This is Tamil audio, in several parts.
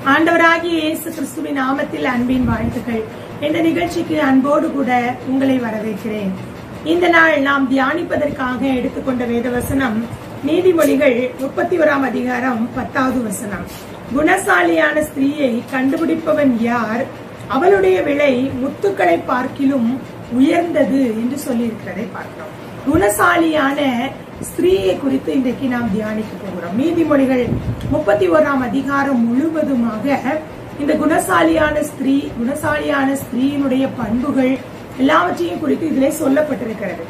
ஆண்டவராகிய இயேசு கிறிஸ்துவின் நாமத்தில் அன்பின் வாழ்த்துக்கள் இந்த நிகழ்ச்சிக்கு அன்போடு கூட உங்களை வரவேற்கிறேன் இந்த நாள் நாம் தியானிப்பதற்காக எடுத்துக்கொண்ட வேத வசனம் நீதிமொழிகள் முப்பத்தி ஓராம் அதிகாரம் பத்தாவது வசனம் குணசாலியான ஸ்திரீயை கண்டுபிடிப்பவன் யார் அவளுடைய விலை முத்துக்களை பார்க்கிலும் உயர்ந்தது என்று சொல்லியிருக்கிறதை பார்க்கிறோம் குணசாலியான ஸ்திரீயை குறித்து இன்றைக்கு நாம் தியானிக்க போகிறோம் நீதிமொழிகள் முப்பத்தி ஓராம் அதிகாரம் முழுவதுமாக இந்த குணசாலியான ஸ்திரீ குணசாலியான ஸ்திரீயினுடைய பண்புகள் எல்லாவற்றையும் குறித்து இதிலே சொல்லப்பட்டிருக்கிறது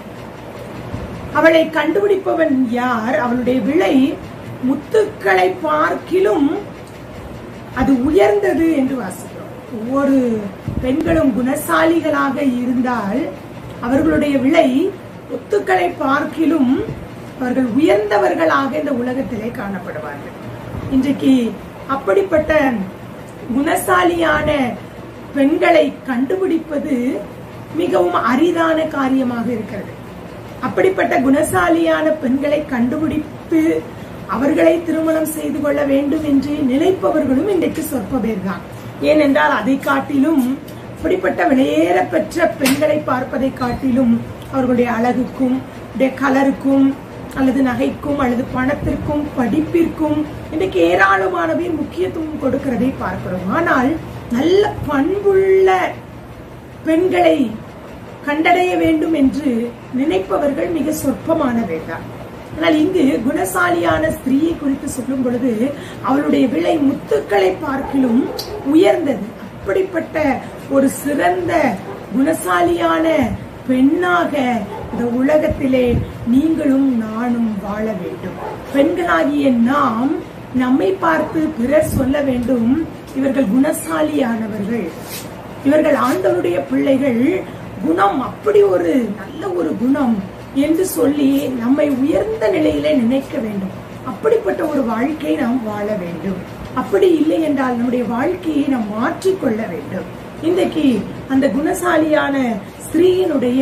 அவளை கண்டுபிடிப்பவன் யார் அவளுடைய விலை முத்துக்களை பார்க்கிலும் அது உயர்ந்தது என்று வாசிக்கிறோம் ஒவ்வொரு பெண்களும் குணசாலிகளாக இருந்தால் அவர்களுடைய விலை முத்துக்களை பார்க்கிலும் அவர்கள் உயர்ந்தவர்களாக இந்த உலகத்திலே காணப்படுவார்கள் இன்றைக்கு அப்படிப்பட்ட குணசாலியான பெண்களை கண்டுபிடிப்பது மிகவும் அரிதான காரியமாக இருக்கிறது அப்படிப்பட்ட குணசாலியான பெண்களை கண்டுபிடித்து அவர்களை திருமணம் செய்து கொள்ள வேண்டும் என்று நினைப்பவர்களும் இன்றைக்கு சொற்ப பேர்தான் ஏனென்றால் அதை காட்டிலும் அப்படிப்பட்ட விலையேற பெற்ற பெண்களை பார்ப்பதை காட்டிலும் அவர்களுடைய அழகுக்கும் கலருக்கும் அல்லது நகைக்கும் அல்லது பணத்திற்கும் படிப்பிற்கும் இன்றைக்கு ஏராளமானவை முக்கியத்துவம் கொடுக்கிறதை பார்க்கிறோம் ஆனால் நல்ல பண்புள்ள பெண்களை கண்டடைய வேண்டும் என்று நினைப்பவர்கள் மிக சொற்பமானவை தான் ஆனால் இங்கு குணசாலியான ஸ்திரீயை குறித்து சொல்லும் பொழுது அவளுடைய விலை முத்துக்களை பார்க்கிலும் உயர்ந்தது அப்படிப்பட்ட ஒரு சிறந்த குணசாலியான பெண்ணாக இந்த உலகத்திலே நீங்களும் நானும் வாழ வேண்டும் பெண்களாகிய நாம் நம்மை பார்த்து பிறர் சொல்ல வேண்டும் இவர்கள் குணசாலியானவர்கள் இவர்கள் ஆண்டவருடைய பிள்ளைகள் குணம் அப்படி ஒரு நல்ல ஒரு குணம் என்று சொல்லி நம்மை உயர்ந்த நிலையிலே நினைக்க வேண்டும் அப்படிப்பட்ட ஒரு வாழ்க்கையை நாம் வாழ வேண்டும் அப்படி இல்லை என்றால் நம்முடைய வாழ்க்கையை நாம் மாற்றிக்கொள்ள வேண்டும் இன்றைக்கு அந்த குணசாலியான ஸ்திரீயினுடைய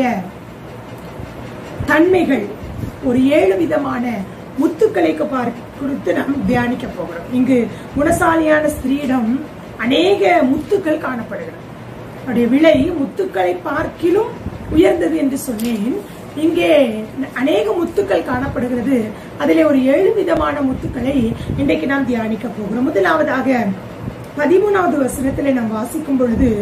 தன்மைகள் ஒரு ஏழு விதமான முத்துக்களை குறித்து நாம் தியானிக்க போகிறோம் இங்கு குணசாலியான ஸ்திரீயிடம் அநேக முத்துக்கள் காணப்படுகிறது அவருடைய விலை முத்துக்களை பார்க்கிலும் உயர்ந்தது என்று சொன்னேன் இங்கே அநேக முத்துக்கள் காணப்படுகிறது அதிலே ஒரு ஏழு விதமான முத்துக்களை இன்றைக்கு நாம் தியானிக்க போகிறோம் முதலாவதாக பதிமூணாவது வசனத்திலே நாம் வாசிக்கும் பொழுது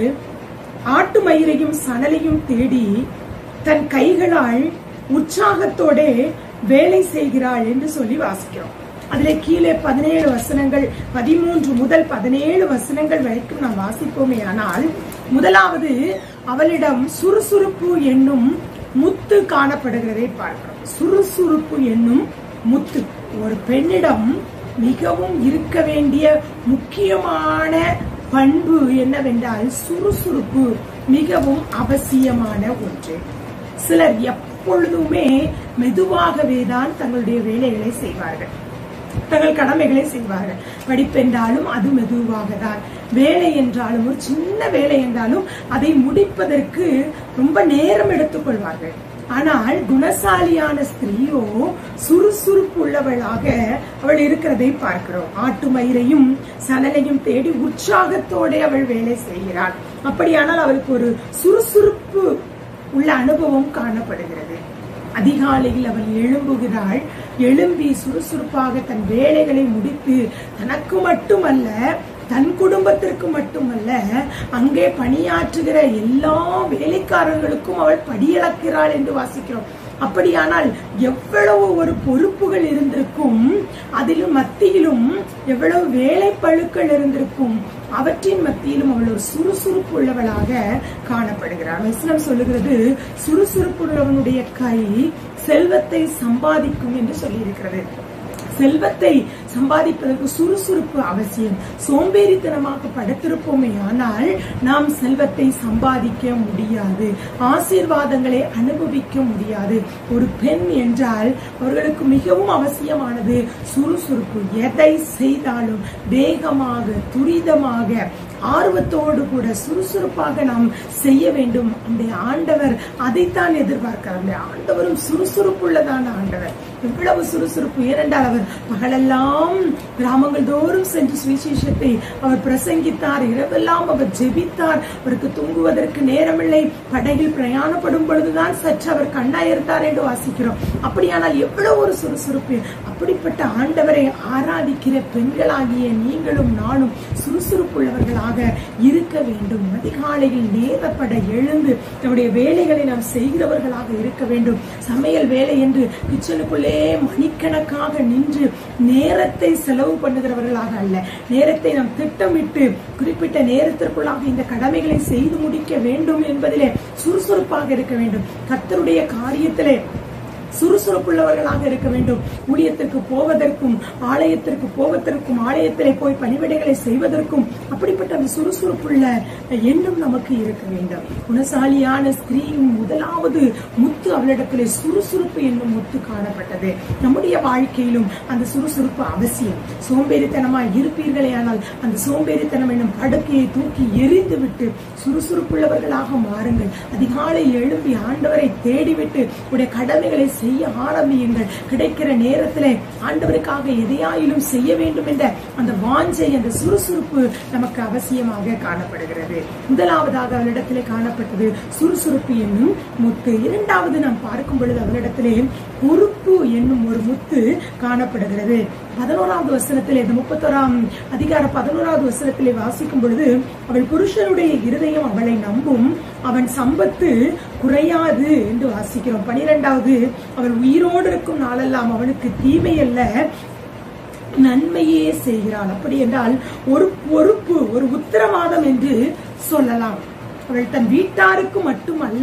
ஆட்டு மயிரையும் சணலையும் தேடி தன் கைகளால் உற்சாகத்தோட வேலை செய்கிறாள் என்று சொல்லி வாசிக்கிறோம் அதிலே கீழே பதினேழு வசனங்கள் பதிமூன்று முதல் பதினேழு வசனங்கள் வரைக்கும் நாம் வாசிப்போமே ஆனால் முதலாவது அவளிடம் சுறுசுறுப்பு என்னும் முத்து காணப்படுகிறதை பார்க்கிறோம் சுறுசுறுப்பு என்னும் முத்து ஒரு பெண்ணிடம் மிகவும் இருக்க வேண்டிய முக்கியமான பண்பு என்னவென்றால் சுறுசுறுப்பு மிகவும் அவசியமான ஒன்று சிலர் எப்பொழுதுமே மெதுவாகவே தான் தங்களுடைய வேலைகளை செய்வார்கள் தங்கள் கடமைகளை செய்வார்கள் படிப்பென்றாலும் அது மெதுவாக தான் வேலை என்றாலும் ஒரு சின்ன வேலை என்றாலும் அதை முடிப்பதற்கு ரொம்ப நேரம் எடுத்துக்கொள்வார்கள் ஆனால் குணசாலியான ஸ்திரீயோ சுறுசுறுப்பு உள்ளவளாக அவள் இருக்கிறதை பார்க்கிறோம் ஆட்டு மயிரையும் சணலையும் தேடி உற்சாகத்தோட அவள் வேலை செய்கிறாள் அப்படியானால் அவளுக்கு ஒரு சுறுசுறுப்பு உள்ள அனுபவம் காணப்படுகிறது அதிகாலையில் அவள் எழும்புகிறாள் எழும்பி சுறுசுறுப்பாக தன் வேலைகளை முடித்து தனக்கு மட்டுமல்ல தன் குடும்பத்திற்கு மட்டுமல்ல அங்கே பணியாற்றுகிற எல்லா வேலைக்காரர்களுக்கும் அவள் படியளக்கிறாள் என்று வாசிக்கிறோம் அப்படியானால் எவ்வளவு ஒரு பொறுப்புகள் இருந்திருக்கும் அதிலும் மத்தியிலும் எவ்வளவு வேலை பழுக்கள் இருந்திருக்கும் அவற்றின் மத்தியிலும் அவள் ஒரு சுறுசுறுப்பு உள்ளவளாக காணப்படுகிறார் இஸ்லாம் சொல்லுகிறது சுறுசுறுப்பு உள்ளவனுடைய கை செல்வத்தை சம்பாதிக்கும் என்று சொல்லியிருக்கிறது செல்வத்தை சம்பாதிப்பதற்கு சுறுசுறுப்பு அவசியம் சோம்பேறித்தனமாக படுத்திருப்போமே ஆனால் நாம் செல்வத்தை சம்பாதிக்க முடியாது ஆசீர்வாதங்களை அனுபவிக்க முடியாது ஒரு பெண் என்றால் அவர்களுக்கு மிகவும் அவசியமானது சுறுசுறுப்பு எதை செய்தாலும் வேகமாக துரிதமாக ஆர்வத்தோடு கூட சுறுசுறுப்பாக நாம் செய்ய வேண்டும் அந்த ஆண்டவர் அதைத்தான் எதிர்பார்க்கிறார் அந்த ஆண்டவரும் சுறுசுறுப்புள்ளதான ஆண்டவர் எவ்வளவு சுறுசுறுப்பு ஏனென்றால் அவர் பகலெல்லாம் கிராமங்கள் தோறும் சென்று சுவிசேஷத்தை அவர் பிரசங்கித்தார் இரவெல்லாம் அவர் ஜெபித்தார் அவருக்கு தூங்குவதற்கு நேரமில்லை படகில் பிரயாணப்படும் பொழுதுதான் சற்று அவர் கண்ணாயிருந்தார் என்று வாசிக்கிறோம் அப்படியானால் எவ்வளவு ஒரு சுறுசுறுப்பு அப்படிப்பட்ட ஆண்டவரை ஆராதிக்கிற பெண்களாகிய நீங்களும் நானும் சுறுசுறுப்புள்ளவர்களாக இருக்க வேண்டும் அதிகாலையில் நேரப்பட எழுந்து நம்முடைய வேலைகளை நாம் செய்கிறவர்களாக இருக்க வேண்டும் சமையல் வேலை என்று கிச்சனுக்குள்ளே மணிக்கணக்காக நின்று நேரத்தை செலவு பண்ணுகிறவர்களாக அல்ல நேரத்தை நாம் திட்டமிட்டு குறிப்பிட்ட நேரத்திற்குள்ளாக இந்த கடமைகளை செய்து முடிக்க வேண்டும் என்பதிலே சுறுசுறுப்பாக இருக்க வேண்டும் கர்த்தருடைய காரியத்திலே சுறுசுறுப்புள்ளவர்களாக இருக்க வேண்டும் ஊழியத்திற்கு போவதற்கும் ஆலயத்திற்கு போவதற்கும் ஆலயத்திலே போய் பணிவிடைகளை செய்வதற்கும் அப்படிப்பட்ட அந்த சுறுசுறுப்புள்ள எண்ணம் நமக்கு இருக்க வேண்டும் குணசாலியான ஸ்திரீயும் முதலாவது முத்து அவளிடத்திலே சுறுசுறுப்பு என்னும் முத்து காணப்பட்டது நம்முடைய வாழ்க்கையிலும் அந்த சுறுசுறுப்பு அவசியம் சோம்பேறித்தனமாய் இருப்பீர்களே ஆனால் அந்த சோம்பேறித்தனம் என்னும் படுக்கையை தூக்கி எரிந்து விட்டு சுறுசுறுப்புள்ளவர்களாக மாறுங்கள் அதிகாலை எழும்பி ஆண்டவரை தேடிவிட்டு உடைய கடமைகளை செய்ய ஆரம்பியுங்கள் கிடைக்கிற நேரத்திலே ஆண்டவருக்காக எதையாயிலும் செய்ய வேண்டும் என்ற அந்த வாஞ்சை அந்த சுறுசுறுப்பு நமக்கு அவசியமாக காணப்படுகிறது முதலாவதாக அவளிடத்திலே காணப்பட்டது சுறுசுறுப்பு என்னும் முத்து இரண்டாவது நாம் பார்க்கும் பொழுது அவளிடத்திலே பொறுப்பு என்னும் ஒரு முத்து காணப்படுகிறது பதினோராவது வசனத்திலே இந்த முப்பத்தோராம் அதிகார பதினோராவது வசனத்திலே வாசிக்கும் பொழுது அவள் புருஷனுடைய இருதயம் அவளை நம்பும் அவன் சம்பத்து குறையாது என்று வாசிக்கிறோம் பனிரெண்டாவது அவள் உயிரோடு இருக்கும் நாளெல்லாம் அவனுக்கு தீமை அல்ல நன்மையே செய்கிறாள் அப்படி என்றால் ஒரு பொறுப்பு ஒரு உத்தரவாதம் என்று சொல்லலாம் அவள் தன் வீட்டாருக்கு மட்டுமல்ல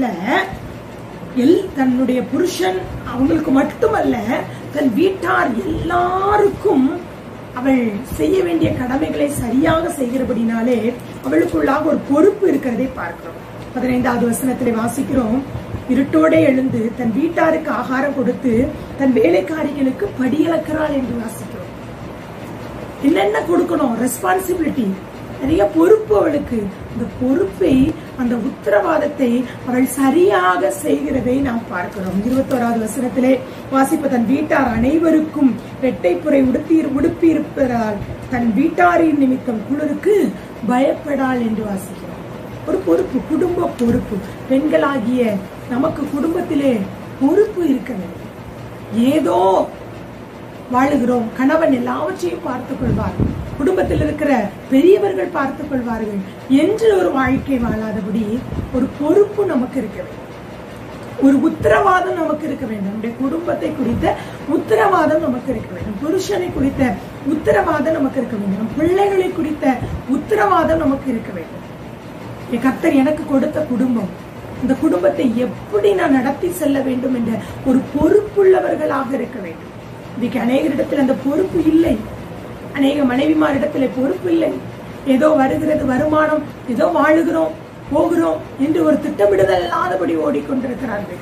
எல் தன்னுடைய புருஷன் அவங்களுக்கு மட்டுமல்ல தன் வீட்டார் எல்லாருக்கும் அவள் செய்ய வேண்டிய கடமைகளை சரியாக செய்கிறபடினாலே அவளுக்குள்ளாக ஒரு பொறுப்பு இருக்கிறதை பார்க்கிறோம் பதினைந்தாவது வசனத்திலே வாசிக்கிறோம் இருட்டோடே எழுந்து தன் வீட்டாருக்கு ஆகாரம் கொடுத்து தன் வேலைக்காரிகளுக்கு படியளக்கிறாள் என்று வாசிக்கிறோம் என்னென்ன கொடுக்கணும் ரெஸ்பான்சிபிலிட்டி நிறைய பொறுப்பு அவளுக்கு அந்த பொறுப்பை அந்த உத்தரவாதத்தை அவள் சரியாக செய்கிறதை நாம் பார்க்கிறோம் இருபத்தோராவது வசனத்திலே வாசிப்ப தன் வீட்டார் அனைவருக்கும் இரட்டைப்புரை உடுத்தி உடுப்பி இருப்பதால் தன் வீட்டாரின் நிமித்தம் குளிருக்கு பயப்படாள் என்று வாசிக்கிறோம் ஒரு பொறுப்பு குடும்ப பொறுப்பு பெண்களாகிய நமக்கு குடும்பத்திலே பொறுப்பு இருக்க வேண்டும் ஏதோ வாழுகிறோம் கணவன் எல்லாவற்றையும் பார்த்துக் கொள்வார் குடும்பத்தில் இருக்கிற பெரியவர்கள் பார்த்துக் கொள்வார்கள் என்று ஒரு வாழ்க்கை வாழாதபடி ஒரு பொறுப்பு நமக்கு இருக்க வேண்டும் ஒரு உத்தரவாதம் நமக்கு இருக்க வேண்டும் நம்முடைய குடும்பத்தை குறித்த உத்தரவாதம் நமக்கு இருக்க வேண்டும் புருஷனை குறித்த உத்தரவாதம் நமக்கு இருக்க வேண்டும் நம் பிள்ளைகளை குறித்த உத்தரவாதம் நமக்கு இருக்க வேண்டும் என் கர்த்தர் எனக்கு கொடுத்த குடும்பம் இந்த குடும்பத்தை எப்படி நான் நடத்தி செல்ல வேண்டும் என்ற ஒரு பொறுப்புள்ளவர்களாக இருக்க வேண்டும் இன்னைக்கு அநேகரிடத்தில் அந்த பொறுப்பு இல்லை அநேக மனைவிமாரிடத்தில் பொறுப்பு இல்லை ஏதோ வருகிறது வருமானம் ஏதோ வாழுகிறோம் போகிறோம் என்று ஒரு திட்டமிடுதல் இல்லாதபடி ஓடிக்கொண்டிருக்கிறார்கள்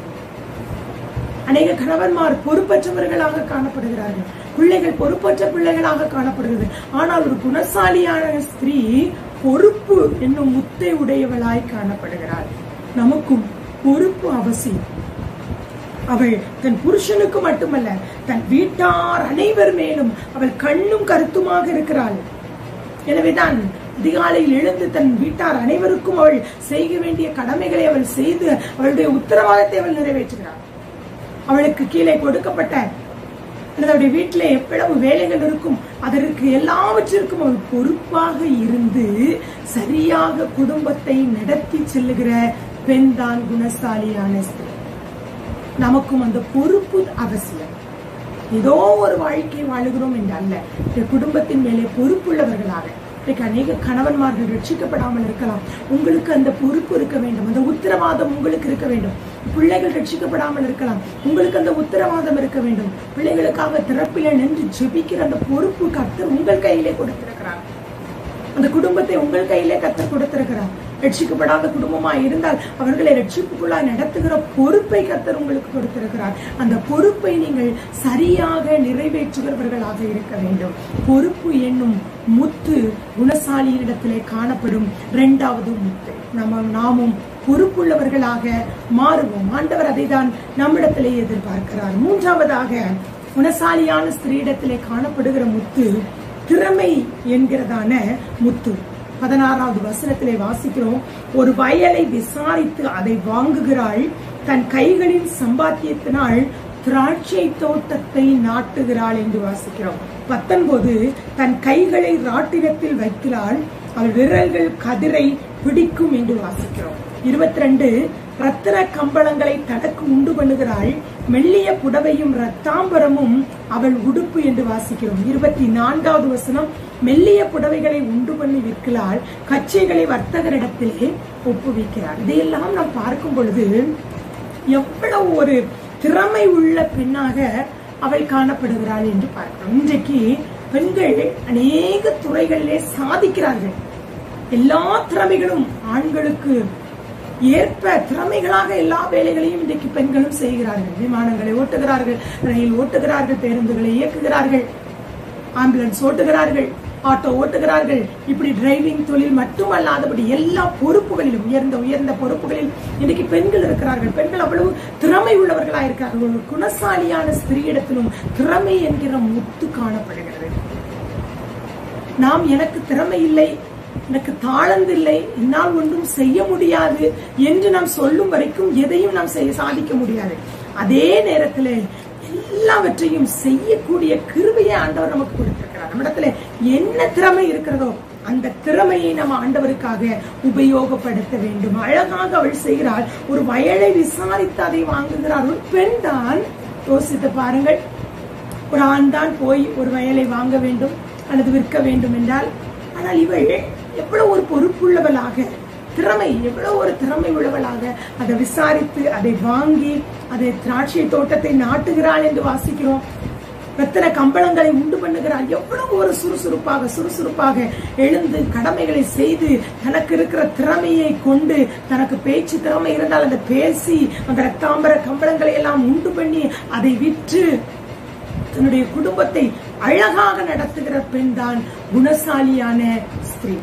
அநேக கணவன்மார் பொறுப்பற்றவர்களாக காணப்படுகிறார்கள் பிள்ளைகள் பொறுப்பற்ற பிள்ளைகளாக காணப்படுகிறது ஆனால் ஒரு குணசாலியான ஸ்திரீ பொறுப்பு என்னும் முத்தை உடையவளாய் காணப்படுகிறாள் நமக்கும் பொறுப்பு அவசியம் அவள் தன் புருஷனுக்கு மட்டுமல்ல தன் வீட்டார் அனைவர் மேலும் அவள் கண்ணும் கருத்துமாக இருக்கிறாள் எனவேதான் அதிகாலையில் எழுந்து தன் வீட்டார் அனைவருக்கும் அவள் செய்ய வேண்டிய கடமைகளை அவள் செய்து அவளுடைய உத்தரவாதத்தை அவள் நிறைவேற்றுகிறாள் அவளுக்கு கீழே கொடுக்கப்பட்ட அல்லது அவருடைய வீட்டில் எவ்வளவு வேலைகள் இருக்கும் அதற்கு எல்லாவற்றிற்கும் அவள் பொறுப்பாக இருந்து சரியாக குடும்பத்தை நடத்தி செல்லுகிற பெண் தான் குணசாலியான ஸ்திரீ நமக்கும் அந்த பொறுப்பு அவசியம் ஏதோ ஒரு வாழ்க்கை வாழுகிறோம் என்று அல்ல இந்த குடும்பத்தின் மேலே பொறுப்புள்ளவர்களாக இன்றைக்கு அநேக கணவன்மார்கள் ரட்சிக்கப்படாமல் இருக்கலாம் உங்களுக்கு அந்த பொறுப்பு இருக்க வேண்டும் அந்த உத்தரவாதம் உங்களுக்கு இருக்க வேண்டும் பிள்ளைகள் ரட்சிக்கப்படாமல் இருக்கலாம் உங்களுக்கு அந்த உத்தரவாதம் இருக்க வேண்டும் பிள்ளைகளுக்காக திறப்பில நின்று ஜெபிக்கிற அந்த பொறுப்பு கர்த்தர் உங்கள் கையிலே கொடுத்திருக்கிறார் அந்த குடும்பத்தை உங்கள் கையிலே கத்தர் கொடுத்திருக்கிறார் ரட்சிக்கப்படாத குடும்பமா இருந்தால் அவர்களை ரட்சிப்புக்குள்ளாய் நடத்துகிற பொறுப்பை கர்த்தர் உங்களுக்கு கொடுத்திருக்கிறார் அந்த பொறுப்பை நீங்கள் சரியாக நிறைவேற்றுகிறவர்களாக இருக்க வேண்டும் பொறுப்பு என்னும் முத்து குணசாலியினிடத்திலே காணப்படும் இரண்டாவது முத்து நம்ம நாமும் பொறுப்புள்ளவர்களாக மாறுவோம் ஆண்டவர் அதை தான் நம்மிடத்திலே எதிர்பார்க்கிறார் மூன்றாவதாக குணசாலியான ஸ்திரீயிடத்திலே காணப்படுகிற முத்து திறமை என்கிறதான முத்து பதினாறாவது வசனத்திலே வாசிக்கிறோம் ஒரு வயலை விசாரித்து அதை வாங்குகிறாள் தன் கைகளின் சம்பாத்தியத்தினால் திராட்சை தோட்டத்தை நாட்டுகிறாள் என்று வாசிக்கிறோம் பத்தொன்பது தன் கைகளை ராட்டினத்தில் வைக்கிறாள் அவள் விரல்கள் கதிரை பிடிக்கும் என்று வாசிக்கிறோம் இருபத்தி ரெண்டு ரத்தின கம்பளங்களை தனக்கு உண்டு பண்ணுகிறாள் மெல்லிய புடவையும் ரத்தாம்பரமும் அவள் உடுப்பு என்று வாசிக்கிறோம் இருபத்தி நான்காவது வசனம் மெல்லிய புடவைகளை உண்டு பண்ணி விற்கிறாள் கச்சைகளை வர்த்தகரிடத்திலே ஒப்புவிக்கிறார் இதையெல்லாம் நாம் பார்க்கும் பொழுது எவ்வளவு ஒரு திறமை உள்ள பெண்ணாக அவள் காணப்படுகிறாள் என்று பார்க்கிறோம் இன்றைக்கு பெண்கள் அநேக துறைகளிலே சாதிக்கிறார்கள் எல்லா திறமைகளும் ஆண்களுக்கு ஏற்ப திறமைகளாக எல்லா வேலைகளையும் இன்றைக்கு பெண்களும் செய்கிறார்கள் விமானங்களை ஓட்டுகிறார்கள் ரயில் ஓட்டுகிறார்கள் பேருந்துகளை இயக்குகிறார்கள் ஆம்புலன்ஸ் ஓட்டுகிறார்கள் ஆட்டோ ஓட்டுகிறார்கள் இப்படி டிரைவிங் தொழில் மட்டுமல்லாதபடி எல்லா பொறுப்புகளிலும் உயர்ந்த உயர்ந்த பொறுப்புகளில் இன்னைக்கு பெண்கள் இருக்கிறார்கள் பெண்கள் அவ்வளவு திறமை உள்ளவர்களாக இருக்கிறார்கள் ஒரு குணசாலியான ஸ்திரீயிடத்திலும் திறமை என்கிற முத்து காணப்படுகிறது நாம் எனக்கு திறமை இல்லை எனக்கு தாளந்து இல்லை என்னால் ஒன்றும் செய்ய முடியாது என்று நாம் சொல்லும் வரைக்கும் எதையும் நாம் செய்ய சாதிக்க முடியாது அதே நேரத்தில் எல்லாவற்றையும் செய்யக்கூடிய கிருபையை ஆண்டவர் நமக்கு கொடுத்திருக்கிறார் நம்மிடத்துல என்ன திறமை இருக்கிறதோ அந்த திறமையை நம்ம ஆண்டவருக்காக உபயோகப்படுத்த வேண்டும் அழகாக அவள் செய்கிறாள் ஒரு வயலை விசாரித்து அதை வாங்குகிறார் ஒரு பெண் தான் யோசித்து பாருங்கள் ஒரு ஆண் தான் போய் ஒரு வயலை வாங்க வேண்டும் அல்லது விற்க வேண்டும் என்றால் ஆனால் இவள் எவ்வளவு ஒரு பொறுப்புள்ளவளாக திறமை எவ்வளவு ஒரு திறமை உள்ளவளாக அதை விசாரித்து அதை வாங்கி அதை திராட்சை தோட்டத்தை நாட்டுகிறாள் என்று வாசிக்கிறோம் ரத்தன கம்பளங்களை உண்டு பண்ணுகிறார் எவ்வளவு ஒரு சுறுசுறுப்பாக சுறுசுறுப்பாக எழுந்து கடமைகளை செய்து தனக்கு இருக்கிற திறமையை கொண்டு தனக்கு பேச்சு திறமை இருந்தால் அதை பேசி அந்த ரத்தாம்பர கம்பளங்களை எல்லாம் உண்டு பண்ணி அதை விற்று தன்னுடைய குடும்பத்தை அழகாக நடத்துகிற பெண் தான் குணசாலியான ஸ்திரீ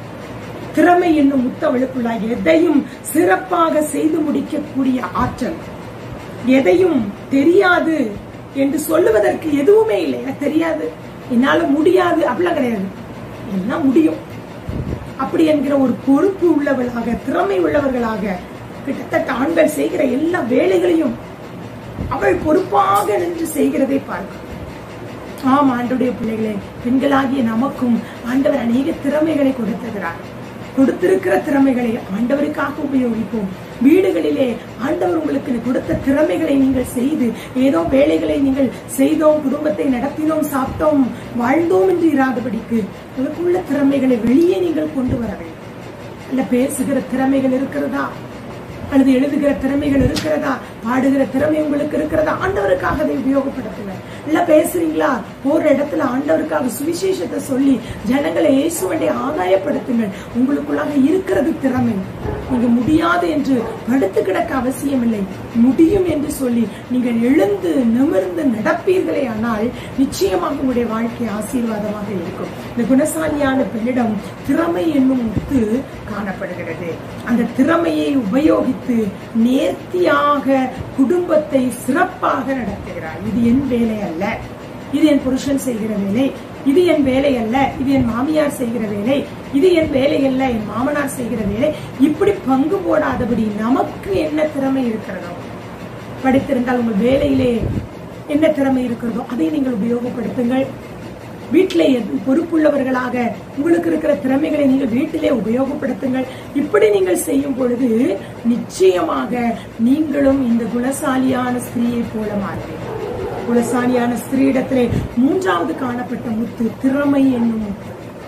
திறமை என்னும் முத்தவளுக்குள்ளாக எதையும் சிறப்பாக செய்து முடிக்கக்கூடிய ஆற்றல் எதையும் தெரியாது என்று சொல்லுவதற்கு எதுவுமே இல்லை எனக்கு தெரியாது என்னால முடியாது அப்படிலாம் கிடையாது எல்லாம் முடியும் அப்படி என்கிற ஒரு பொறுப்பு உள்ளவளாக திறமை உள்ளவர்களாக கிட்டத்தட்ட ஆண்கள் செய்கிற எல்லா வேலைகளையும் அவள் பொறுப்பாக நின்று செய்கிறதை பார்க்கும் ஆம் ஆண்டுடைய பிள்ளைகளே பெண்களாகிய நமக்கும் ஆண்டவர் அநேக திறமைகளை கொடுத்திருக்கிறார் கொடுத்திருக்கிற திறமைகளை ஆண்டவருக்காக உபயோகிப்போம் வீடுகளிலே ஆண்டவர் உங்களுக்கு கொடுத்த திறமைகளை நீங்கள் செய்து ஏதோ வேலைகளை நீங்கள் செய்தோம் குடும்பத்தை நடத்தினோம் சாப்பிட்டோம் வாழ்ந்தோம் என்று இராதபடிக்கு உங்களுக்குள்ள திறமைகளை வெளியே நீங்கள் கொண்டு வர வேண்டும் அல்ல பேசுகிற திறமைகள் இருக்கிறதா அல்லது எழுதுகிற திறமைகள் இருக்கிறதா பாடுகிற திறமை உங்களுக்கு இருக்கிறதா ஆண்டவருக்காக அதை உபயோகப்படுத்துங்க இல்ல பேசுறீங்களா போற இடத்துல ஆண்டவருக்காக சுவிசேஷத்தை சொல்லி ஜனங்களை இயேசுவண்டை ஆதாயப்படுத்துங்கள் உங்களுக்குள்ளாக இருக்கிறது திறமை நீங்க முடியாது என்று படுத்து கிடக்க அவசியம் இல்லை முடியும் என்று சொல்லி நீங்கள் எழுந்து நிமிர்ந்து நடப்பீர்களே ஆனால் நிச்சயமாக உங்களுடைய வாழ்க்கை ஆசீர்வாதமாக இருக்கும் இந்த குணசாலியான பெண்ணிடம் திறமை என்னும் முத்து காணப்படுகிறது அந்த திறமையை உபயோகித்து நேர்த்தியாக குடும்பத்தை சிறப்பாக நடத்துகிறார் இது என் வேலை அல்ல இது என் புருஷன் செய்கிற வேலை இது என் வேலை அல்ல இது என் மாமியார் செய்கிற வேலை இது என் வேலை அல்ல என் மாமனார் செய்கிற வேலை இப்படி பங்கு போடாதபடி நமக்கு என்ன திறமை இருக்கிறதோ படித்திருந்தால் உங்கள் வேலையிலே என்ன திறமை இருக்கிறதோ அதை நீங்கள் உபயோகப்படுத்துங்கள் வீட்டிலே எது- பொறுப்புள்ளவர்களாக உங்களுக்கு இருக்கிற திறமைகளை நீங்கள் வீட்டிலே உபயோகப்படுத்துங்கள் இப்படி நீங்கள் செய்யும் பொழுது நிச்சயமாக நீங்களும் இந்த குணசாலியான ஸ்திரீயை போல மாறுவீர்கள் குணசாலியான ஸ்திரீயிடத்திலே மூன்றாவது காணப்பட்ட முத்து திறமை என்னும் முத்து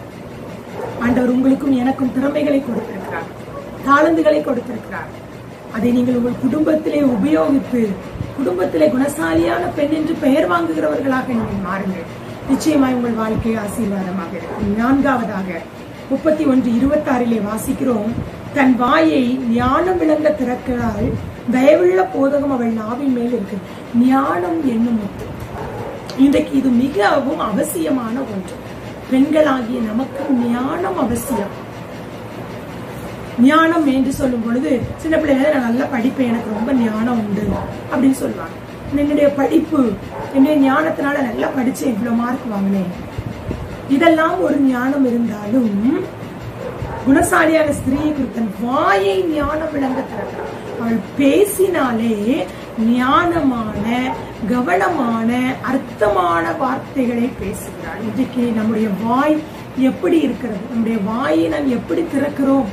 ஆண்டவர் உங்களுக்கும் எனக்கும் திறமைகளை கொடுத்திருக்கிறார் தாளந்துகளை கொடுத்திருக்கிறார் அதை நீங்கள் உங்கள் குடும்பத்திலே உபயோகித்து குடும்பத்திலே குணசாலியான பெண் என்று பெயர் வாங்குகிறவர்களாக நீங்கள் மாறுங்கள் நிச்சயமாய் உங்கள் வாழ்க்கை ஆசீர்வாதமாக இருக்கும் நான்காவதாக முப்பத்தி ஒன்று இருபத்தாறிலே வாசிக்கிறோம் தன் வாயை ஞானம் விளங்க திறக்கிறாள் தயவுள்ள போதகம் அவள் நாவின் மேல் இருக்கு ஞானம் என்னும் முத்து இன்றைக்கு இது மிகவும் அவசியமான ஒன்று பெண்களாகிய நமக்கு ஞானம் அவசியம் ஞானம் என்று சொல்லும் பொழுது சின்ன பிள்ளைங்க நான் நல்லா படிப்பேன் எனக்கு ரொம்ப ஞானம் உண்டு அப்படின்னு சொல்லுவாங்க என்னுடைய படிப்பு என்னுடைய ஞானத்தினால நல்லா படிச்சேன் இவ்வளவு மார்க் வாங்கினேன் இதெல்லாம் ஒரு ஞானம் இருந்தாலும் குணசாலியான ஸ்திரீயை குறித்த வாயை ஞானம் விளங்க திறக்கிறார் அவள் பேசினாலே ஞானமான கவனமான அர்த்தமான வார்த்தைகளை பேசுகிறாள் இன்றைக்கு நம்முடைய வாய் எப்படி இருக்கிறது நம்முடைய வாயை நாம் எப்படி திறக்கிறோம்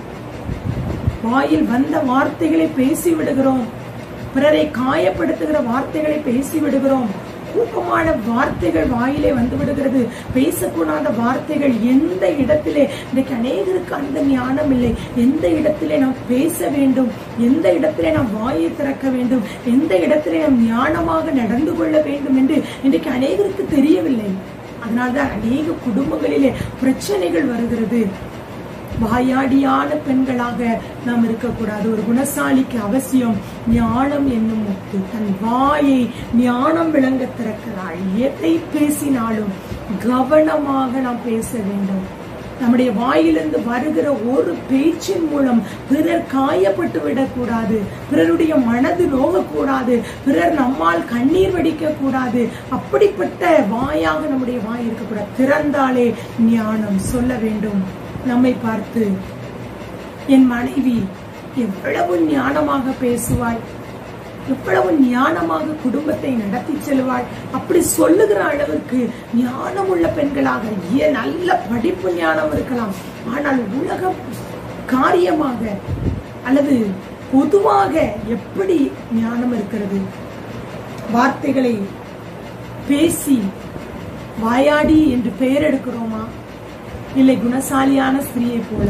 வாயில் வந்த வார்த்தைகளை பேசி விடுகிறோம் பிறரை காயப்படுத்துகிற வார்த்தைகளை பேசி விடுகிறோம் ஊக்கமான வார்த்தைகள் வாயிலே வந்து விடுகிறது பேசக்கூடாத வார்த்தைகள் எந்த இடத்திலே இன்றைக்கு அநேகருக்கு அந்த ஞானம் இல்லை எந்த இடத்திலே நாம் பேச வேண்டும் எந்த இடத்திலே நாம் வாயை திறக்க வேண்டும் எந்த இடத்திலே நாம் ஞானமாக நடந்து கொள்ள வேண்டும் என்று இன்றைக்கு அநேகருக்கு தெரியவில்லை அதனால்தான் அநேக குடும்பங்களிலே பிரச்சனைகள் வருகிறது வாயாடியான பெண்களாக நாம் இருக்கக்கூடாது ஒரு குணசாலிக்கு அவசியம் ஞானம் என்னும் முத்து தன் வாயை ஞானம் விளங்க திறக்கிறாள் எதை பேசினாலும் கவனமாக நாம் பேச வேண்டும் நம்முடைய வாயிலிருந்து வருகிற ஒரு பேச்சின் மூலம் பிறர் காயப்பட்டு விடக்கூடாது பிறருடைய மனது நோகக்கூடாது பிறர் நம்மால் கண்ணீர் வடிக்க கூடாது அப்படிப்பட்ட வாயாக நம்முடைய வாய் இருக்கக்கூடாது திறந்தாலே ஞானம் சொல்ல வேண்டும் நம்மை பார்த்து என் மனைவி எவ்வளவு ஞானமாக பேசுவாள் எவ்வளவு ஞானமாக குடும்பத்தை நடத்தி செல்வாள் அப்படி சொல்லுகிற அளவுக்கு ஞானம் உள்ள பெண்களாக ஏன் நல்ல படிப்பு ஞானம் இருக்கலாம் ஆனால் உலக காரியமாக அல்லது பொதுவாக எப்படி ஞானம் இருக்கிறது வார்த்தைகளை பேசி வாயாடி என்று பெயர் எடுக்கிறோமா இல்லை குணசாலியான ஸ்திரீயை போல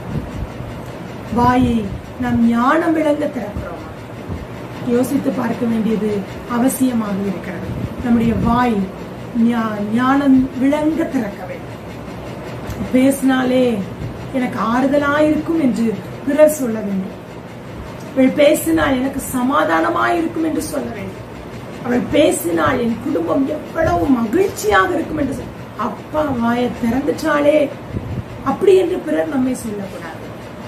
வாயை நாம் ஞானம் விளங்க திறக்கிறோமா யோசித்து பார்க்க வேண்டியது அவசியமாக இருக்கிறது நம்முடைய வாய் ஞா- ஞானம் விளங்க திறக்க வேண்டும் பேசினாலே எனக்கு ஆறுதலாயிருக்கும் என்று பிறர் சொல்ல வேண்டும் அவள் பேசினால் எனக்கு சமாதானமாயிருக்கும் என்று சொல்ல வேண்டும் அவள் பேசினால் என் குடும்பம் எவ்வளவு மகிழ்ச்சியாக இருக்கும் என்று சொல்ல அப்பா வாயை திறந்துட்டாளே அப்படி என்று பிறர் நம்மை சொல்லக்கூடாது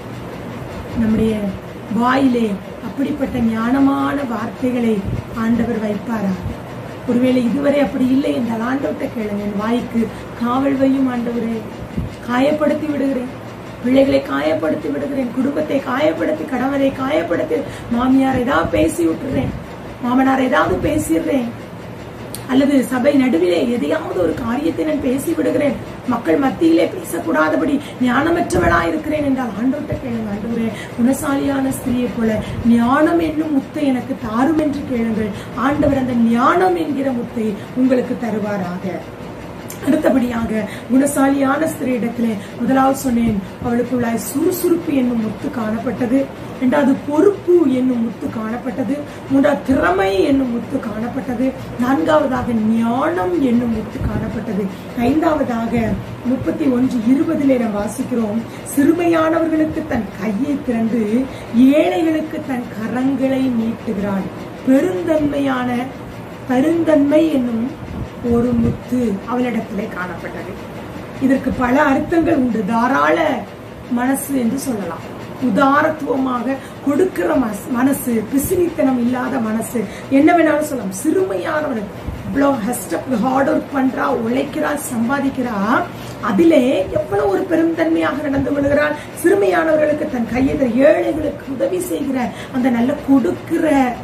நம்முடைய வாயிலே அப்படிப்பட்ட ஞானமான வார்த்தைகளை ஆண்டவர் வைப்பாரா ஒருவேளை இதுவரை அப்படி இல்லை என்றால் ஆண்டவர்கிட்ட கேளுங்க என் வாய்க்கு காவல் வையும் ஆண்டவரே காயப்படுத்தி விடுகிறேன் பிள்ளைகளை காயப்படுத்தி விடுகிறேன் குடும்பத்தை காயப்படுத்தி கணவரை காயப்படுத்தி மாமியார் ஏதாவது பேசி விட்டுறேன் மாமனார் ஏதாவது பேசிடுறேன் அல்லது சபை நடுவிலே எதையாவது ஒரு காரியத்தை நான் பேசி விடுகிறேன் மக்கள் மத்தியிலே பேசக்கூடாதபடி ஞானமற்றவளா இருக்கிறேன் என்றால் ஆண்டவர்கிட்ட கேளுங்க ஆண்டவரே குணசாலியான ஸ்திரியை போல ஞானம் என்னும் முத்தை எனக்கு தாரும் என்று கேளுங்கள் ஆண்டவர் அந்த ஞானம் என்கிற முத்தை உங்களுக்கு தருவாராக அடுத்தபடியாக குணசாலியான ஸ்திரீடத்திலே முதலாவது சொன்னேன் அவளுக்குள்ளாய் சுறுசுறுப்பு என்னும் முத்து காணப்பட்டது இரண்டாவது பொறுப்பு என்னும் முத்து காணப்பட்டது மூன்றாவது திறமை என்னும் முத்து காணப்பட்டது நான்காவதாக ஞானம் என்னும் முத்து காணப்பட்டது ஐந்தாவதாக முப்பத்தி ஒன்று இருபதிலே நாம் வாசிக்கிறோம் சிறுமையானவர்களுக்கு தன் கையை திறந்து ஏழைகளுக்கு தன் கரங்களை நீட்டுகிறாள் பெருந்தன்மையான பெருந்தன்மை என்னும் ஒரு முத்து அவளிடத்திலே காணப்பட்டது இதற்கு பல அர்த்தங்கள் உண்டு தாராள மனசு என்று சொல்லலாம் உதாரத்துவமாக கொடுக்கிற மனசு மனசு பிசினித்தனம் இல்லாத மனசு என்ன வேணாலும் சொல்லலாம் சிறுமையானவள் இவ்வளோ ஹஸ்டப் ஹார்ட் ஒர்க் பண்றா உழைக்கிறா சம்பாதிக்கிறா அதிலே எவ்வளவு ஒரு பெருந்தன்மையாக நடந்து கொள்கிறாள் சிறுமையானவர்களுக்கு தன் கையை ஏழைகளுக்கு உதவி செய்கிற அந்த நல்ல கொடுக்கிற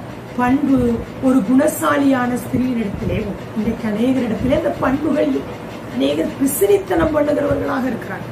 பண்பு ஒரு குணசாலியான ஸ்திரீனிடத்திலே உண்டு இன்றைக்கு அநேகரிடத்திலே அந்த பண்புகள் இல்லை. அநேகர் பிசினித்தனம் பண்ணுகிறவர்களாக இருக்கிறாங்க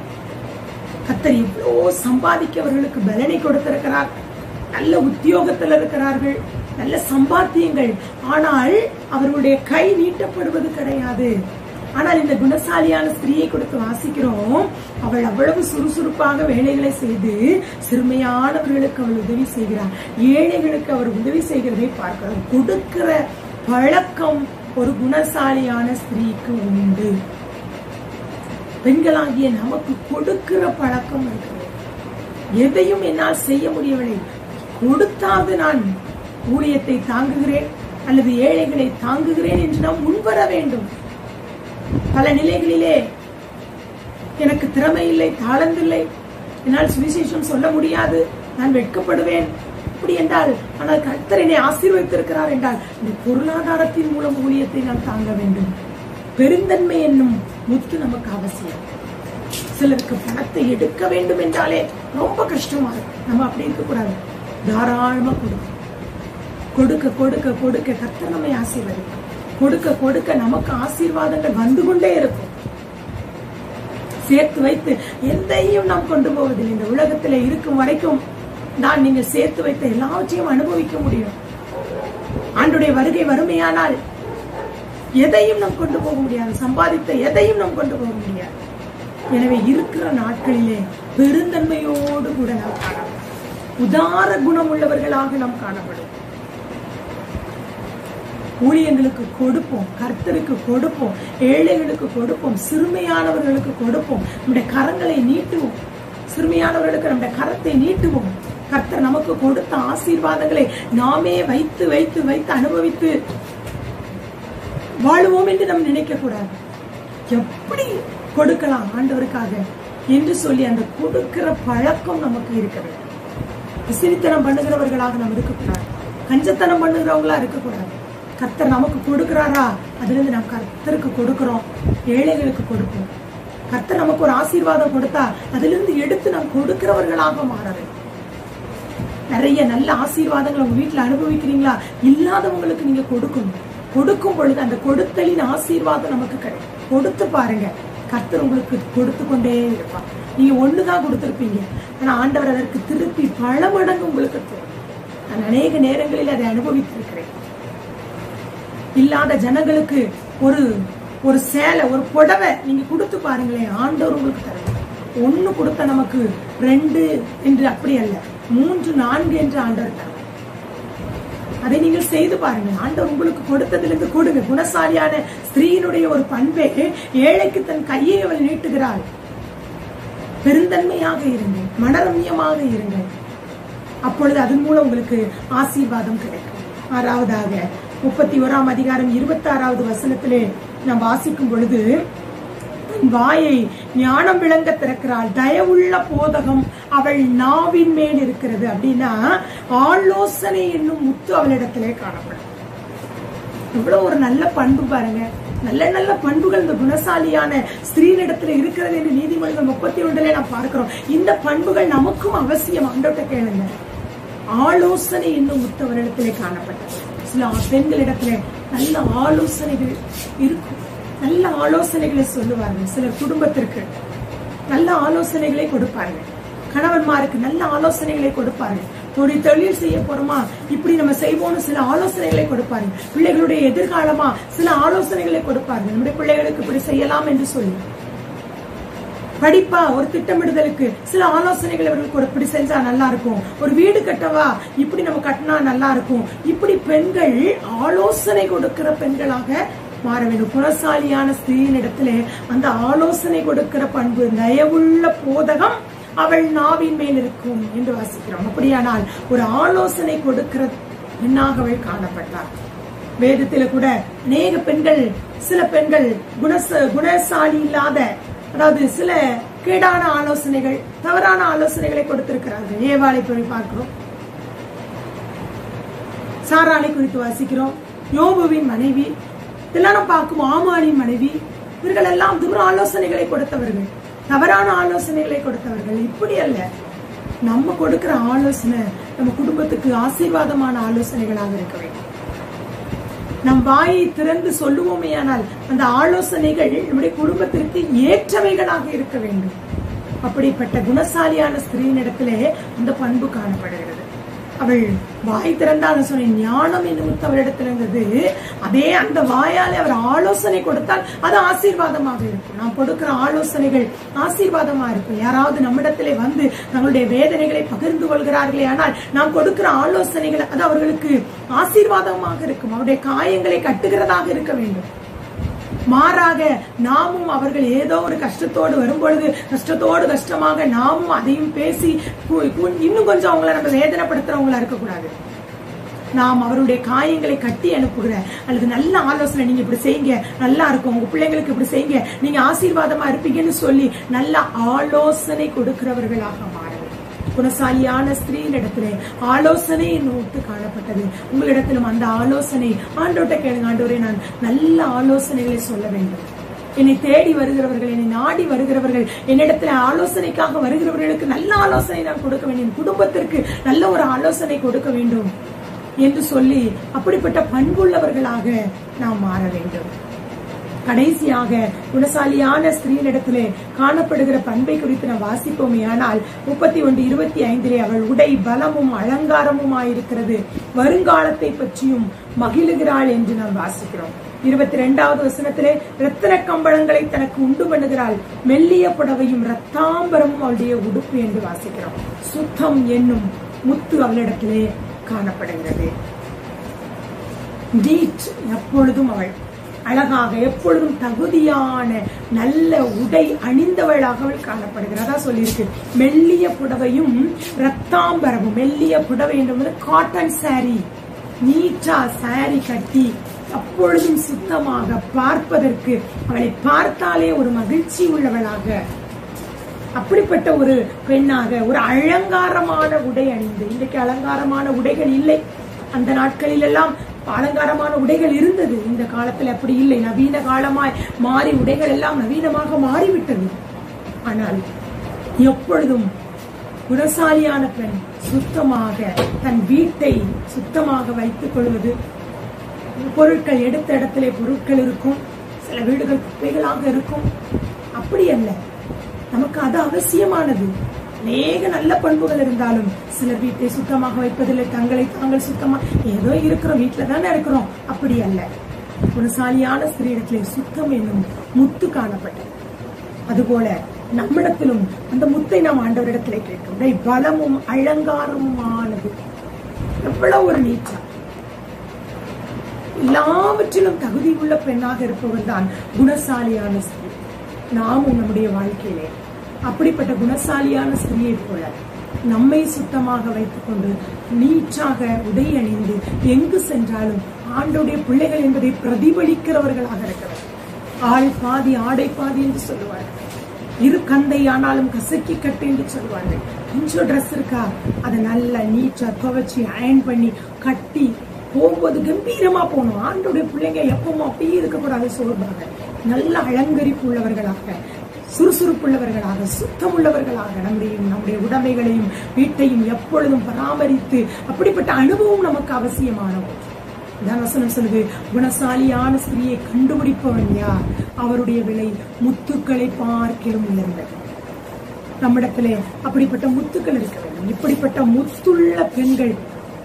கத்தர் எவ்வளோ சம்பாதிக்க அவர்களுக்கு பலனை கொடுத்திருக்கிறார் நல்ல உத்தியோகத்தில் இருக்கிறார்கள் நல்ல சம்பாத்தியங்கள் ஆனால் அவர்களுடைய கை நீட்டப்படுவது கிடையாது ஆனால் இந்த குணசாலியான ஸ்திரீயை கொடுத்து வாசிக்கிறோம் அவள் அவ்வளவு சுறுசுறுப்பாக வேலைகளை செய்து சிறுமையானவர்களுக்கு அவள் உதவி செய்கிறார் ஏழைகளுக்கு அவர் உதவி செய்கிறதை பார்க்கிறோம் கொடுக்கிற பழக்கம் ஒரு குணசாலியான ஸ்திரீக்கு உண்டு பெண்களாகிய நமக்கு கொடுக்கிற பழக்கம் இருக்கிறது எதையும் என்னால் செய்ய முடியவில்லை கொடுத்தாவது நான் ஊழியத்தை தாங்குகிறேன் அல்லது ஏழைகளை தாங்குகிறேன் என்று நாம் முன்வர வேண்டும் பல நிலைகளிலே எனக்கு திறமை இல்லை தாளந்தில்லை என்னால் சுவிசேஷம் சொல்ல முடியாது நான் வெட்கப்படுவேன் அப்படி என்றால் ஆனால் கர்த்தர் என்னை ஆசீர்வதித்திருக்கிறார் என்றால் இந்த பொருளாதாரத்தின் மூலம் ஊழியத்தை நாம் தாங்க வேண்டும் பெருந்தன்மை என்னும் முத்து நமக்கு அவசியம் சிலருக்கு பணத்தை எடுக்க வேண்டும் என்றாலே ரொம்ப கஷ்டமா இருக்கு நம்ம அப்படி இருக்கக்கூடாது தாராளமா கொடுக்கணும் கொடுக்க கொடுக்க கொடுக்க கர்த்தர் நம்மை ஆசீர்வதிக்கும் கொடுக்க கொடுக்க நமக்கு ஆசீர்வாதங்கள் வந்து கொண்டே இருக்கும் சேர்த்து வைத்து எதையும் நாம் கொண்டு போவதில்லை இந்த உலகத்துல இருக்கும் வரைக்கும் நான் நீங்க சேர்த்து வைத்த எல்லாவற்றையும் அனுபவிக்க முடியும் ஆண்டுடைய வருகை வறுமையானால் எதையும் நாம் கொண்டு போக முடியாது சம்பாதித்த எதையும் நாம் கொண்டு போக முடியாது எனவே இருக்கிற நாட்களிலே பெருந்தன்மையோடு கூட நாம் காணப்படும் உதார குணம் உள்ளவர்களாக நாம் காணப்படும் ஊழியங்களுக்கு கொடுப்போம் கர்த்தருக்கு கொடுப்போம் ஏழைகளுக்கு கொடுப்போம் சிறுமையானவர்களுக்கு கொடுப்போம் நம்முடைய கரங்களை நீட்டுவோம் சிறுமையானவர்களுக்கு நம்முடைய கரத்தை நீட்டுவோம் கர்த்தர் நமக்கு கொடுத்த ஆசீர்வாதங்களை நாமே வைத்து வைத்து வைத்து அனுபவித்து வாழுவோம் என்று நாம் நினைக்க கூடாது எப்படி கொடுக்கலாம் ஆண்டவருக்காக என்று சொல்லி அந்த கொடுக்கிற பழக்கம் நமக்கு இருக்க வேண்டும் விசிறித்தனம் பண்ணுகிறவர்களாக நாம் இருக்கக்கூடாது கஞ்சத்தனம் பண்ணுகிறவங்களா இருக்கக்கூடாது கர்த்தர் நமக்கு கொடுக்கிறாரா அதுல இருந்து நாம் கர்த்தருக்கு கொடுக்கிறோம் ஏழைகளுக்கு கொடுப்போம் கர்த்தர் நமக்கு ஒரு ஆசீர்வாதம் கொடுத்தா அதுல இருந்து எடுத்து நாம் கொடுக்கிறவர்களாக மாற வேண்டும் நிறைய நல்ல ஆசீர்வாதங்கள் உங்க வீட்டுல அனுபவிக்கிறீங்களா இல்லாதவங்களுக்கு நீங்க கொடுக்கணும் கொடுக்கும் பொழுது அந்த கொடுத்தலின் ஆசீர்வாதம் நமக்கு கிடைக்கும் கொடுத்து பாருங்க கர்த்தர் உங்களுக்கு கொடுத்து கொண்டே இருப்பார் நீங்க ஒண்ணுதான் கொடுத்திருப்பீங்க ஆனா ஆண்டவர் அதற்கு திருப்பி பல மடங்கு உங்களுக்கு தரும் நான் அநேக நேரங்களில் அதை அனுபவித்திருக்கிறேன் இல்லாத ஜனங்களுக்கு ஒரு ஒரு சேலை ஒரு புடவை நீங்க கொடுத்து பாருங்களேன் ஆண்டவர் உங்களுக்கு தருவார் ஒண்ணு கொடுத்த நமக்கு ரெண்டு என்று அப்படி அல்ல மூன்று நான்கு என்று ஆண்டவர் தருவார் அதை நீங்கள் செய்து பாருங்க ஆண்டவர் உங்களுக்கு கொடுத்ததிலிருந்து கொடுங்க குணசாலியான ஸ்திரீயினுடைய ஒரு பண்பே ஏழைக்கு தன் கையை அவள் நீட்டுகிறாள் பெருந்தன்மையாக இருங்கள் மனரம்யமாக இருங்கள் அப்பொழுது அதன் மூலம் உங்களுக்கு ஆசீர்வாதம் கிடைக்கும் ஆறாவதாக முப்பத்தி ஓராம் அதிகாரம் இருபத்தி ஆறாவது வசனத்திலே நாம் வாசிக்கும் பொழுது தன் வாயை ஞானம் விளங்க திறக்கிறாள் தயவுள்ள போதகம் அவள் நாவின் மேல் இருக்கிறது அப்படின்னா ஆலோசனை என்னும் முத்து அவளிடத்திலே காணப்படும் இவ்வளவு ஒரு நல்ல பண்பு பாருங்க நல்ல நல்ல பண்புகள் இந்த குணசாலியான ஸ்திரீனிடத்துல இருக்கிறது என்று நீதிமொழிகள் முப்பத்தி ஒன்றுல நாம் பார்க்கிறோம் இந்த பண்புகள் நமக்கும் அவசியம் ஆண்டோட்ட கேளுங்க ஆலோசனை என்னும் முத்தவரிடத்திலே காணப்பட்டது சில பெண்களிடத்துல நல்ல ஆலோசனைகள் இருக்கும் நல்ல ஆலோசனைகளை சொல்லுவார்கள் சிலர் குடும்பத்திற்கு நல்ல ஆலோசனைகளை கொடுப்பார்கள் கணவன்மாருக்கு நல்ல ஆலோசனைகளை கொடுப்பார்கள் ஒரு தொழில் செய்ய போறோமா இப்படி நம்ம செய்வோம்னு சில ஆலோசனைகளை கொடுப்பார்கள் பிள்ளைகளுடைய எதிர்காலமா சில ஆலோசனைகளை கொடுப்பார்கள் நம்முடைய பிள்ளைகளுக்கு இப்படி செய்யலாம் என்று சொல்லி படிப்பா ஒரு திட்டமிடுதலுக்கு சில ஆலோசனைகள் அவர்களுக்கு ஒரு இப்படி செஞ்சா நல்லா இருக்கும் ஒரு வீடு கட்டவா இப்படி நம்ம கட்டினா நல்லா இருக்கும் இப்படி பெண்கள் ஆலோசனை கொடுக்கிற பெண்களாக மாற வேண்டும் புறசாலியான ஸ்திரீனிடத்திலே அந்த ஆலோசனை கொடுக்கிற பண்பு தயவுள்ள போதகம் அவள் நாவின் மேல் இருக்கும் என்று வாசிக்கிறோம் அப்படியானால் ஒரு ஆலோசனை கொடுக்கிற பெண்ணாக அவள் காணப்பட்டார் வேதத்தில கூட அநேக பெண்கள் சில பெண்கள் குணச குணசாலி இல்லாத அதாவது சில கேடான ஆலோசனைகள் தவறான ஆலோசனைகளை கொடுத்திருக்கிறார்கள் ஏவாளை போய் பார்க்கிறோம் சாராளை குறித்து வாசிக்கிறோம் யோபுவின் மனைவி இதெல்லாம் நம்ம பார்க்கும் ஆமானின் மனைவி இவர்கள் எல்லாம் தூர ஆலோசனைகளை கொடுத்தவர்கள் தவறான ஆலோசனைகளை கொடுத்தவர்கள் இப்படி அல்ல நம்ம கொடுக்கிற ஆலோசனை நம்ம குடும்பத்துக்கு ஆசீர்வாதமான ஆலோசனைகளாக இருக்க வேண்டும் நம் வாயை திறந்து சொல்லுவோமேயானால் அந்த ஆலோசனைகள் நம்முடைய குடும்பத்திற்கு ஏற்றவைகளாக இருக்க வேண்டும் அப்படிப்பட்ட குணசாலியான ஸ்திரீனிடத்திலே அந்த பண்பு காணப்படுகிறது அவள் வாய் திறந்தாலும் சொன்ன ஞானம் என்னும் அவரிடத்துல இருந்தது அதே அந்த வாயாலே அவர் ஆலோசனை கொடுத்தால் அது ஆசீர்வாதமாக இருக்கும் நாம் கொடுக்கிற ஆலோசனைகள் ஆசீர்வாதமா இருக்கும் யாராவது நம்மிடத்திலே வந்து தங்களுடைய வேதனைகளை பகிர்ந்து கொள்கிறார்களே ஆனால் நாம் கொடுக்கிற ஆலோசனைகள் அது அவர்களுக்கு ஆசீர்வாதமாக இருக்கும் அவருடைய காயங்களை கட்டுகிறதாக இருக்க வேண்டும் மாறாக நாமும் அவர்கள் ஏதோ ஒரு கஷ்டத்தோடு வரும்பொழுது கஷ்டத்தோடு கஷ்டமாக நாமும் அதையும் பேசி கு- கு- இன்னும் கொஞ்சம் அவங்கள நம்ம வேதனைப்படுத்துறவங்களா இருக்கக்கூடாது நாம் அவருடைய காயங்களை கட்டி அனுப்புகிற அல்லது நல்ல ஆலோசனை நீங்க இப்படி செய்யுங்க நல்லா இருக்கும் உங்க பிள்ளைங்களுக்கு இப்படி செய்யுங்க நீங்க ஆசீர்வாதமா இருப்பீங்கன்னு சொல்லி நல்ல ஆலோசனை கொடுக்கிறவர்களாக மாறுங்கள் குணசாலியான ஸ்திரீனிடத்திலே ஆலோசனை நோட்டு காணப்பட்டது உங்களிடத்திலும் அந்த ஆலோசனை ஆண்டோட்ட கேளுங்க ஆண்டவரே நான் நல்ல ஆலோசனைகளை சொல்ல வேண்டும் என்னை தேடி வருகிறவர்கள் என்னை நாடி வருகிறவர்கள் என்னிடத்துல ஆலோசனைக்காக வருகிறவர்களுக்கு நல்ல ஆலோசனை நான் கொடுக்க வேண்டும் என் குடும்பத்திற்கு நல்ல ஒரு ஆலோசனை கொடுக்க வேண்டும் என்று சொல்லி அப்படிப்பட்ட பண்புள்ளவர்களாக நாம் மாற வேண்டும் கடைசியாக குணசாலியான ஸ்திரீனிடத்திலே காணப்படுகிற பண்பை குறித்து நாம் வாசிப்போமே ஆனால் முப்பத்தி ஒன்று இருபத்தி ஐந்திலே அவள் உடை பலமும் அலங்காரமுமாயிருக்கிறது வருங்காலத்தை பற்றியும் மகிழுகிறாள் என்று நாம் வாசிக்கிறோம் இருபத்தி ரெண்டாவது வசனத்திலே ரத்தின கம்பளங்களை தனக்கு உண்டு பண்ணுகிறாள் மெல்லிய புடவையும் ரத்தாம்பரமும் அவளுடைய உடுப்பு என்று வாசிக்கிறோம் சுத்தம் என்னும் முத்து அவளிடத்திலே காணப்படுகிறது நீட் எப்பொழுதும் அவள் அழகாக எப்பொழுதும் தகுதியான நல்ல உடை அணிந்தவளாக அவள் காணப்படுகிறார் அதான் சொல்லியிருக்கு மெல்லிய புடவையும் ரத்தாம்பரமும் மெல்லிய புடவை என்பது காட்டன் saree நீட்டா saree கட்டி அப்பொழுதும் சுத்தமாக பார்ப்பதற்கு அவளை பார்த்தாலே ஒரு மகிழ்ச்சி உள்ளவளாக அப்படிப்பட்ட ஒரு பெண்ணாக ஒரு அலங்காரமான உடை அணிந்து இன்றைக்கு அலங்காரமான உடைகள் இல்லை அந்த நாட்களில் எல்லாம் அலங்காரமான உடைகள் இருந்தது இந்த காலத்துல அப்படி இல்லை நவீன காலமாய் மாறி உடைகள் எல்லாம் நவீனமாக மாறிவிட்டது ஆனால் எப்பொழுதும் குணசாலியான பெண் சுத்தமாக தன் வீட்டை சுத்தமாக வைத்துக் கொள்வது பொருட்கள் எடுத்த இடத்திலே பொருட்கள் இருக்கும் சில வீடுகள் குப்பைகளாக இருக்கும் அப்படி அல்ல நமக்கு அது அவசியமானது அநேக நல்ல பண்புகள் இருந்தாலும் சிலர் வீட்டை சுத்தமாக வைப்பதில்லை தங்களை தாங்கள் சுத்தமா ஏதோ இருக்கிறோம் வீட்டுல தானே இருக்கிறோம் அப்படி அல்ல குணசாலியான ஸ்திரீடத்திலே சுத்தம் என்னும் முத்து காணப்பட்டது அதுபோல நம்மிடத்திலும் அந்த முத்தை நாம் ஆண்டவரிடத்திலே கேட்கிறோம் உடை பலமும் அலங்காரமுமானது எவ்வளவு ஒரு நீச்சம் எல்லாவற்றிலும் தகுதி உள்ள பெண்ணாக இருப்பவர் தான் குணசாலியான ஸ்திரீ நாமும் நம்முடைய வாழ்க்கையிலே அப்படிப்பட்ட குணசாலியான ஸ்திரீயை போல நம்மை சுத்தமாக வைத்துக்கொண்டு நீட்டாக உடை அணிந்து எங்கு சென்றாலும் ஆண்டோடைய பிள்ளைகள் என்பதை பிரதிபலிக்கிறவர்களாக இருக்கிறது ஆள் பாதி ஆடை பாதி என்று சொல்லுவார்கள் இரு கந்தை ஆனாலும் கசக்கி கட்டு என்று சொல்லுவார்கள் கொஞ்சம் ட்ரெஸ் இருக்கா அதை நல்லா நீட்டா துவைச்சி அயன் பண்ணி கட்டி போகும்போது கம்பீரமா போகணும் ஆண்டோடைய பிள்ளைங்க எப்பவும் அப்படியே இருக்கக்கூடாது சோர்வாக நல்ல அலங்கரிப்பு உள்ளவர்களாக சுறுசுறுப்புள்ளவர்களாக சுத்தமுள்ளவர்களாக நம்முடைய நம்முடைய உடைமைகளையும் வீட்டையும் எப்பொழுதும் பராமரித்து அப்படிப்பட்ட அனுபவம் நமக்கு அவசியமான ஒன்று இதான் வசனம் சொல்லுது குணசாலியான ஸ்திரியை கண்டுபிடிப்பவன் யார் அவருடைய விலை முத்துக்களை பார்க்கிலும் உயர்ந்தது நம்மிடத்திலே அப்படிப்பட்ட முத்துக்கள் இருக்க வேண்டும் இப்படிப்பட்ட முத்துள்ள பெண்கள்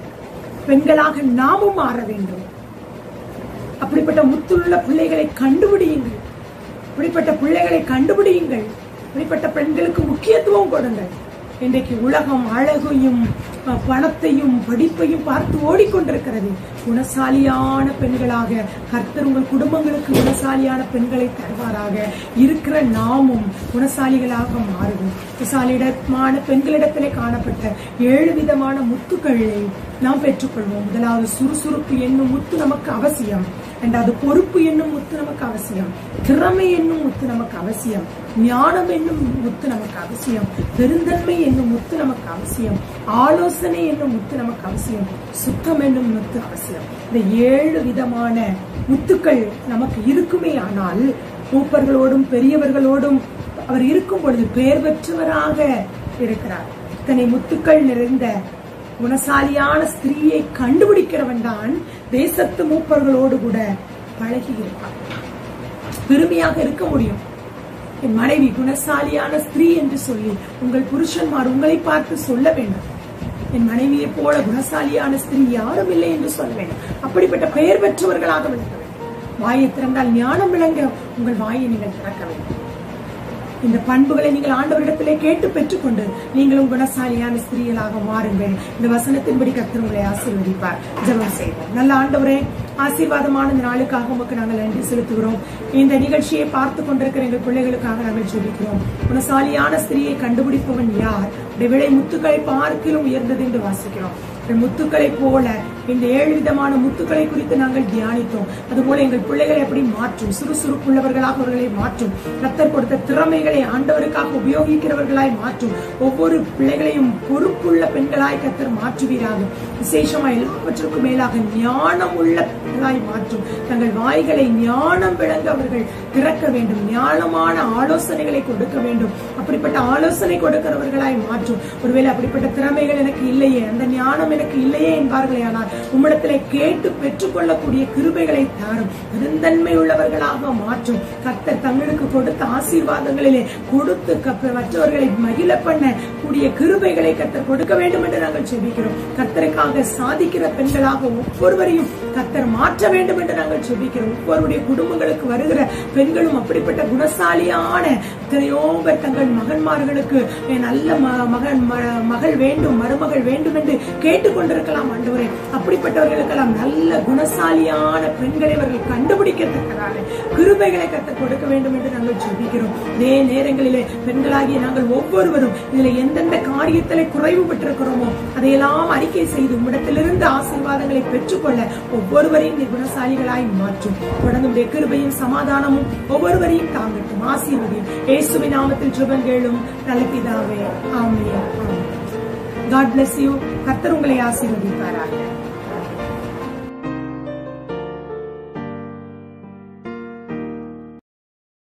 பெண்களாக நாமும் மாற வேண்டும் அப்படிப்பட்ட முத்துள்ள பிள்ளைகளை கண்டுபிடியுங்கள் இப்படிப்பட்ட பிள்ளைகளை கண்டுபிடியுங்கள் இப்படிப்பட்ட பெண்களுக்கு முக்கியத்துவம் கொடுங்கள் இன்றைக்கு உலகம் அழகையும் அஹ், பணத்தையும் படிப்பையும் பார்த்து ஓடிக்கொண்டிருக்கிறது குணசாலியான பெண்களாக கர்த்தர் உங்கள் குடும்பங்களுக்கு குணசாலியான பெண்களை தருவாராக இருக்கிற நாமும் குணசாலிகளாக மாறுவோம் குணசாலிடமான பெண்களிடத்திலே காணப்பட்ட ஏழு விதமான முத்துக்களை நாம் பெற்றுக்கொள்வோம் முதலாவது சுறுசுறுப்பு என்னும் முத்து நமக்கு அவசியம் இரண்டாவது பொறுப்பு என்னும் முத்து நமக்கு அவசியம் திறமை என்னும் முத்து நமக்கு அவசியம் ஞானம் என்னும் முத்து நமக்கு அவசியம் பெருந்தன்மை என்னும் முத்து நமக்கு அவசியம் ஆலோசனை என்னும் முத்து நமக்கு அவசியம் சுத்தம் என்னும் முத்து அவசியம் இந்த ஏழு விதமான முத்துக்கள் நமக்கு இருக்குமே ஆனால் மூப்பர்களோடும் பெரியவர்களோடும் அவர் இருக்கும் பொழுது பெயர் பெற்றவராக இருக்கிறார் இத்தனை முத்துக்கள் நிறைந்த குணசாலியான ஸ்திரீயை கண்டுபிடிக்கிறவன் தான் தேசத்து மூப்பர்களோடு கூட பழகி இருப்பான் பெருமையாக இருக்க முடியும் என் மனைவி குணசாலியான ஸ்திரீ என்று சொல்லி உங்கள் புருஷன்மார் உங்களை பார்த்து சொல்ல வேண்டும் என் மனைவியை போல குணசாலியான ஸ்திரீ யாரும் இல்லை என்று சொல்ல வேண்டும் அப்படிப்பட்ட பெயர் பெற்றவர்களாக விளங்க வேண்டும் வாயை திறந்தால் ஞானம் விளங்க உங்கள் வாயை நீங்கள் திறக்க வேண்டும் இந்த பண்புகளை நீங்கள் ஆண்டவரிடத்திலே கேட்டு பெற்றுக்கொண்டு நீங்களும் குணசாலியான ஸ்திரீகளாக மாறுங்கள் இந்த வசனத்தின்படி கர்த்தர் உங்களை ஆசீர்வதிப்பார் ஜெபம் செய்வோம் நல்ல ஆண்டவரே ஆசீர்வாதமான இந்த நாளுக்காக உமக்கு நாங்கள் நன்றி செலுத்துகிறோம் இந்த நிகழ்ச்சியை பார்த்து கொண்டிருக்கிற எங்கள் பிள்ளைகளுக்காக நாங்கள் ஜெபிக்கிறோம் குணசாலியான ஸ்திரியை கண்டுபிடிப்பவன் யார் உடைய விலை முத்துக்களை பார்க்கிலும் உயர்ந்தது என்று வாசிக்கிறோம் உடைய முத்துக்களை போல இந்த ஏழு விதமான முத்துக்களை குறித்து நாங்கள் தியானித்தோம் அதுபோல எங்கள் பிள்ளைகளை எப்படி மாற்றும் சுறுசுறுப்புள்ளவர்களாக அவர்களை மாற்றும் கத்தர் கொடுத்த திறமைகளை ஆண்டவருக்காக உபயோகிக்கிறவர்களாய் மாற்றும் ஒவ்வொரு பிள்ளைகளையும் பொறுப்புள்ள பெண்களாய் கத்தர் மாற்றுவீராக விசேஷமா எல்லாவற்றுக்கும் மேலாக ஞானம் உள்ள பெண்களாய் மாற்றும் தங்கள் வாய்களை ஞானம் விளங்க அவர்கள் திறக்க வேண்டும் ஞானமான ஆலோசனைகளை கொடுக்க வேண்டும் அப்படிப்பட்ட ஆலோசனை கொடுக்கிறவர்களாய் மாற்றும் ஒருவேளை அப்படிப்பட்ட திறமைகள் எனக்கு இல்லையே அந்த ஞானம் எனக்கு இல்லையே என்பார்களே ஆனால் உம்மிடத்திலே கேட்டு பெற்றுக்கொள்ளக்கூடிய கிருபைகளை தாரும் பெருந்தன்மை உள்ளவர்களாக மாற்றும் கர்த்தர் தங்களுக்கு கொடுத்த ஆசீர்வாதங்களிலே கொடுத்து கப்ப- மற்றவர்களை மகிழ பண்ண கூடிய கிருபைகளை கர்த்தர் கொடுக்க வேண்டும் என்று நாங்கள் செபிக்கிறோம் கர்த்தருக்காக சாதிக்கிற பெண்களாக ஒவ்வொருவரையும் கர்த்தர் மாற்ற வேண்டும் என்று நாங்கள் செபிக்கிறோம் ஒவ்வொருடைய குடும்பங்களுக்கு வருகிற பெண்களும் அப்படிப்பட்ட குணசாலியான எத்தனையோ பேர் தங்கள் மகன்மார்களுக்கு என் நல்ல ம- மகன் ம- மகள் வேண்டும் மருமகள் வேண்டும் என்று கேட்டுக்கொண்டிருக்கலாம் ஆண்டவரே அப்படிப்பட்டவர்களுக்கெல்லாம் நல்ல குணசாலியான பெண்களை அவர்கள் கண்டுபிடிக்கத்தக்கதாக கிருபைகளை கத்த கொடுக்க வேண்டும் என்று நாங்கள் ஜெபிக்கிறோம் இதே நேரங்களிலே பெண்களாகிய நாங்கள் ஒவ்வொருவரும் இதுல எந்தெந்த காரியத்திலே குறைவு பெற்றிருக்கிறோமோ அதையெல்லாம் அறிக்கை செய்து உம்மிடத்திலிருந்து ஆசீர்வாதங்களை பெற்றுக்கொள்ள ஒவ்வொருவரையும் நீ குணசாலிகளாய் மாற்றும் தொடர்ந்து உடைய கிருபையும் சமாதானமும் ஒவ்வொருவரையும் தாங்கட்டும் ஆசீர்வதியும் இயேசுவின் நாமத்தில் ஜெபம் கேளும் நல்ல பிதாவே ஆமென் ஆமென் காட் bless யூ கர்த்தர் உங்களை ஆசீர்வதிப்பாராக